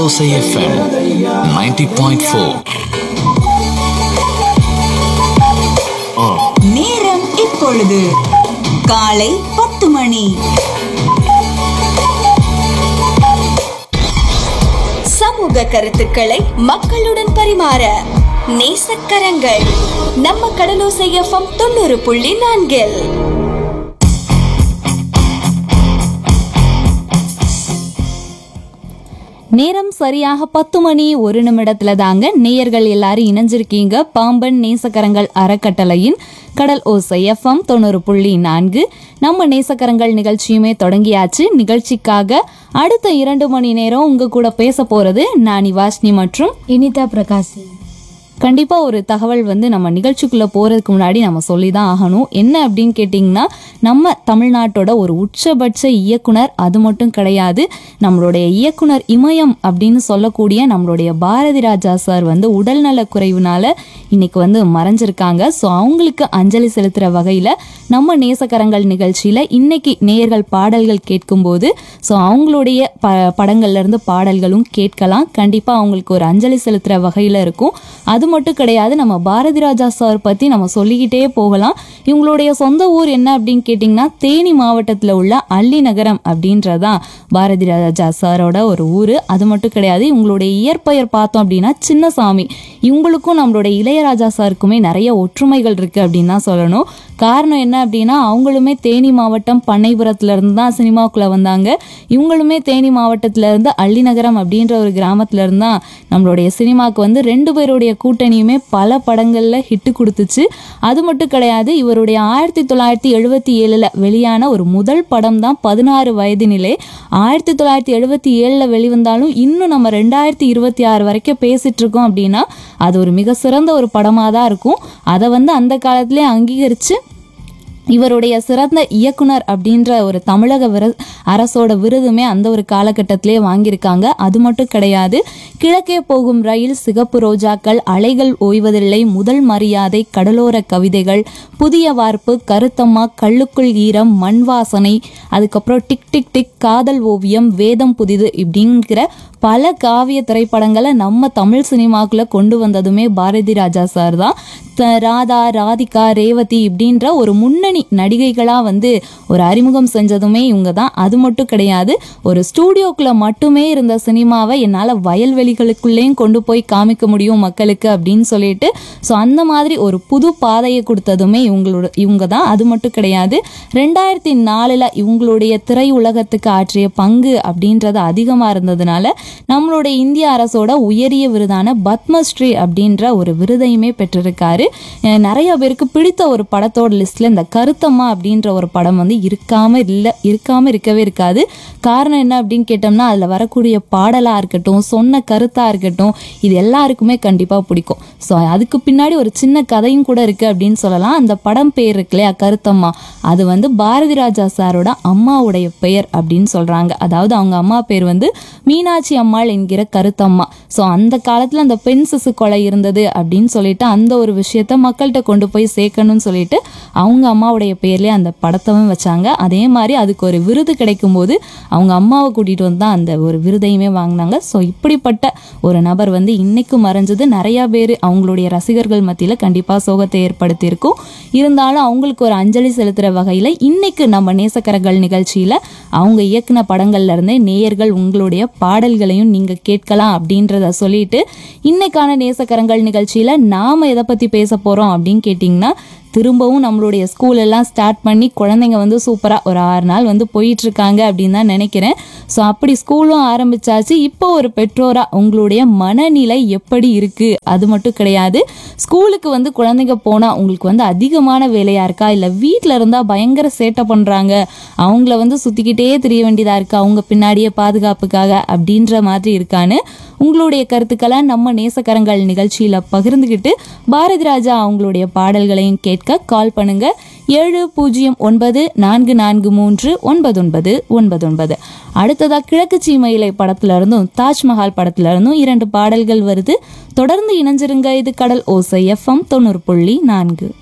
கடலோசை FM 90.4 நேரம் இப்பொழுது காலை பத்து மணி சமூக கருத்துக்களை மக்களுடன் பரிமாற நேசக்கரங்கள் நம்ம கடலோசை எஃப்எம் தொண்ணூறு புள்ளி நான்கில் நேரம் சரியாக பத்து மணி ஒரு நிமிடத்துல தாங்க நேயர்கள் எல்லாரும் இணைஞ்சிருக்கீங்க பாம்பன் நேசக்கரங்கள் அறக்கட்டளையின் கடல் ஓசை எஃப்எம் தொண்ணூறு புள்ளி நான்கு நம்ம நேசக்கரங்கள் நிகழ்ச்சியுமே தொடங்கியாச்சு நிகழ்ச்சிக்காக அடுத்த இரண்டு மணி நேரம் உங்க கூட பேச போறது நான் வாஷ்னி மற்றும் இனிதா பிரகாஷ் கண்டிப்பா ஒரு தகவல் வந்து நம்ம நிகழ்ச்சிக்குள்ள போறதுக்கு முன்னாடி நம்ம சொல்லி தான் ஆகணும் என்ன அப்படின்னு கேட்டிங்கன்னா நம்ம தமிழ்நாட்டோட ஒரு உச்சபட்ச இயக்குனர் அது மட்டும் கிடையாது நம்மளுடைய இயக்குனர் இமயம் அப்படின்னு சொல்லக்கூடிய நம்மளுடைய பாரதி ராஜா சார் வந்து உடல்நல குறைவுனால இன்னைக்கு வந்து மறைஞ்சிருக்காங்க ஸோ அவங்களுக்கு அஞ்சலி செலுத்துற வகையில நம்ம நேசக்கரங்கள் நிகழ்ச்சியில இன்னைக்கு நேயர்கள் பாடல்கள் கேட்கும்போது ஸோ அவங்களுடைய ப படங்கள்ல இருந்து பாடல்களும் கேட்கலாம் கண்டிப்பா அவங்களுக்கு ஒரு அஞ்சலி செலுத்துற வகையில இருக்கும் அது மட்டும் கிடையாது நம்ம பாரதி ராஜா சார் பத்தி நம்ம சொல்லிக்கிட்டே போகலாம் இவங்களுடைய சொந்த ஊர் என்ன அப்படின்னு கேட்டிங்கன்னா தேனி மாவட்டத்தில் உள்ள அள்ளி நகரம் அப்படின்றதான் பாரதி ராஜா சாரோட ஒரு ஊர் அது மட்டும் கிடையாது இவங்களுடைய இயற்பெயர் பார்த்தோம் அப்படின்னா சின்னசாமி இவங்களுக்கும் நம்மளுடைய இளையராஜா சாருக்குமே நிறைய ஒற்றுமைகள் இருக்கு அப்படின்னு தான் சொல்லணும் காரணம் என்ன அப்படின்னா அவங்களுமே தேனி மாவட்டம் பண்ணைபுரத்துல இருந்து தான் சினிமாவுக்குள்ள வந்தாங்க இவங்களுமே தேனி மாவட்டத்துல இருந்து அள்ளிநகரம் அப்படின்ற ஒரு கிராமத்துல இருந்து தான் நம்மளுடைய சினிமாவுக்கு வந்து ரெண்டு பேருடைய கூட்டணியுமே பல படங்கள்ல ஹிட் கொடுத்துச்சு அது மட்டும் கிடையாது இவருடைய ஆயிரத்தி தொள்ளாயிரத்தி எழுபத்தி ஏழுல வெளியான ஒரு முதல் படம் தான் பதினாறு வயதினிலே ஆயிரத்தி தொள்ளாயிரத்தி எழுபத்தி ஏழுல வெளிவந்தாலும் இன்னும் நம்ம ரெண்டாயிரத்தி இருபத்தி ஆறு வரைக்கும் பேசிட்டு இருக்கோம் அப்படின்னா அது ஒரு மிக சிறந்த ஒரு படமாக தான் இருக்கும் அதை வந்து அந்த காலத்திலே அங்கீகரித்து இவருடைய சிறந்த இயக்குனர் அப்படின்ற ஒரு தமிழக விர அரசோட விருதுமே அந்த ஒரு காலகட்டத்திலே வாங்கியிருக்காங்க அது மட்டும் கிடையாது கிழக்கே போகும் ரயில் சிகப்பு ரோஜாக்கள் அலைகள் ஓய்வதில்லை முதல் மரியாதை கடலோர கவிதைகள் புதிய வார்ப்பு கருத்தம்மா கள்ளுக்குள் ஈரம் மண் வாசனை அதுக்கப்புறம் டிக் டிக் டிக் காதல் ஓவியம் வேதம் புதிது இப்படிங்கிற பல காவிய திரைப்படங்களை நம்ம தமிழ் சினிமாக்குள்ள கொண்டு வந்ததுமே பாரதி ராஜா சார் தான் த- ராதா ராதிகா ரேவதி இப்படின்ற ஒரு முன்னணி நடிகைகளா வந்து ஒரு அறிமுகம் செஞ்சதுமே இவங்க தான் அது மட்டும் கிடையாது ஒரு ஸ்டூடியோக்குள்ள மட்டுமே இருந்த சினிமாவை என்னால் வயல்வெளிகளுக்குள்ளேயும் கொண்டு போய் காமிக்க முடியும் மக்களுக்கு அப்படின்னு சொல்லிட்டு ஸோ அந்த மாதிரி ஒரு புது பாதையை கொடுத்ததுமே இவங்களோட இவங்க தான் அது மட்டும் கிடையாது ரெண்டாயிரத்தி நாலில் இவங்களுடைய திரை உலகத்துக்கு ஆற்றிய பங்கு அப்படின்றது அதிகமாக இருந்ததுனால நம்மளுடைய இந்திய அரசோட உயரிய விருதான பத்மஸ்ரீ அப்படின்ற ஒரு விருதையுமே பெற்றிருக்காரு அஹ் நிறைய பேருக்கு பிடித்த ஒரு படத்தோட லிஸ்ட்ல இந்த கருத்தம்மா அப்படின்ற ஒரு படம் வந்து இருக்காம இல்லை இருக்காம இருக்கவே இருக்காது காரணம் என்ன அப்படின்னு கேட்டோம்னா அதுல வரக்கூடிய பாடலா இருக்கட்டும் சொன்ன கருத்தா இருக்கட்டும் இது எல்லாருக்குமே கண்டிப்பா பிடிக்கும் ஸோ அதுக்கு பின்னாடி ஒரு சின்ன கதையும் கூட இருக்கு அப்படின்னு சொல்லலாம் அந்த படம் பேர் இருக்கு இல்லையா கருத்தம்மா அது வந்து பாரதி ராஜா சாரோட அம்மாவுடைய பெயர் அப்படின்னு சொல்றாங்க அதாவது அவங்க அம்மா பேர் வந்து மீனாட்சி அம்மாள் என்கிற கருத்தம்மா ஸோ அந்த காலத்துல அந்த பெண் சிசு கொலை இருந்தது அப்படின்னு சொல்லிட்டு அந்த ஒரு விஷயத்த மக்கள்கிட்ட கொண்டு போய் சேர்க்கணும்னு சொல்லிட்டு அவங்க அம்மாவுடைய பேர்லயே அந்த படத்தவும் வச்சாங்க அதே மாதிரி அதுக்கு ஒரு விருது கிடைக்கும் போது அவங்க அம்மாவை கூட்டிட்டு வந்து தான் அந்த ஒரு விருதையுமே வாங்கினாங்க ஸோ இப்படிப்பட்ட ஒரு நபர் வந்து இன்னைக்கு மறைஞ்சது நிறைய பேர் அவங்களுடைய ரசிகர்கள் மத்தியில கண்டிப்பா சோகத்தை ஏற்படுத்தியிருக்கும் இருந்தாலும் அவங்களுக்கு ஒரு அஞ்சலி செலுத்துற வகையில இன்னைக்கு நம்ம நேசக்கரங்கள் நிகழ்ச்சியில அவங்க இயக்குன படங்கள்ல இருந்தே நேயர்கள் உங்களுடைய பாடல்களையும் நீங்க கேட்கலாம் அப்படின்றத சொல்லிட்டு இன்னைக்கான நேசக்கரங்கள் நிகழ்ச்சியில நாம எதை பத்தி பேச போறோம் அப்படின்னு கேட்டிங்கன்னா திரும்பவும் நம்மளுடைய ஸ்கூல் எல்லாம் ஸ்டார்ட் பண்ணி குழந்தைங்க வந்து சூப்பராக ஒரு ஆறு நாள் வந்து போயிட்டு இருக்காங்க அப்படின்னு தான் நினைக்கிறேன் ஸோ அப்படி ஸ்கூலும் ஆரம்பிச்சாச்சு இப்போ ஒரு பெற்றோரா உங்களுடைய மனநிலை எப்படி இருக்கு அது மட்டும் கிடையாது ஸ்கூலுக்கு வந்து குழந்தைங்க போனால் உங்களுக்கு வந்து அதிகமான வேலையா இருக்கா இல்லை வீட்டில் இருந்தால் பயங்கர சேட்டை பண்ணுறாங்க அவங்கள வந்து சுற்றிக்கிட்டே தெரிய வேண்டியதா இருக்கா அவங்க பின்னாடியே பாதுகாப்புக்காக அப்படின்ற மாதிரி இருக்கான்னு உங்களுடைய கருத்துக்களை நம்ம நேசக்கரங்கள் நிகழ்ச்சியில பகிர்ந்துக்கிட்டு பாரதி ராஜா அவங்களுடைய பாடல்களையும் கேட்க கால் பண்ணுங்க ஏழு பூஜ்ஜியம் ஒன்பது நான்கு நான்கு மூன்று ஒன்பது ஒன்பது ஒன்பது ஒன்பது அடுத்ததா கிழக்கு சீமையிலை படத்துல இருந்தும் தாஜ்மஹால் படத்துல இருந்தும் இரண்டு பாடல்கள் வருது தொடர்ந்து இணைஞ்சிருங்க இது கடல் ஓசை எஃப்எம் தொண்ணூறு புள்ளி நான்கு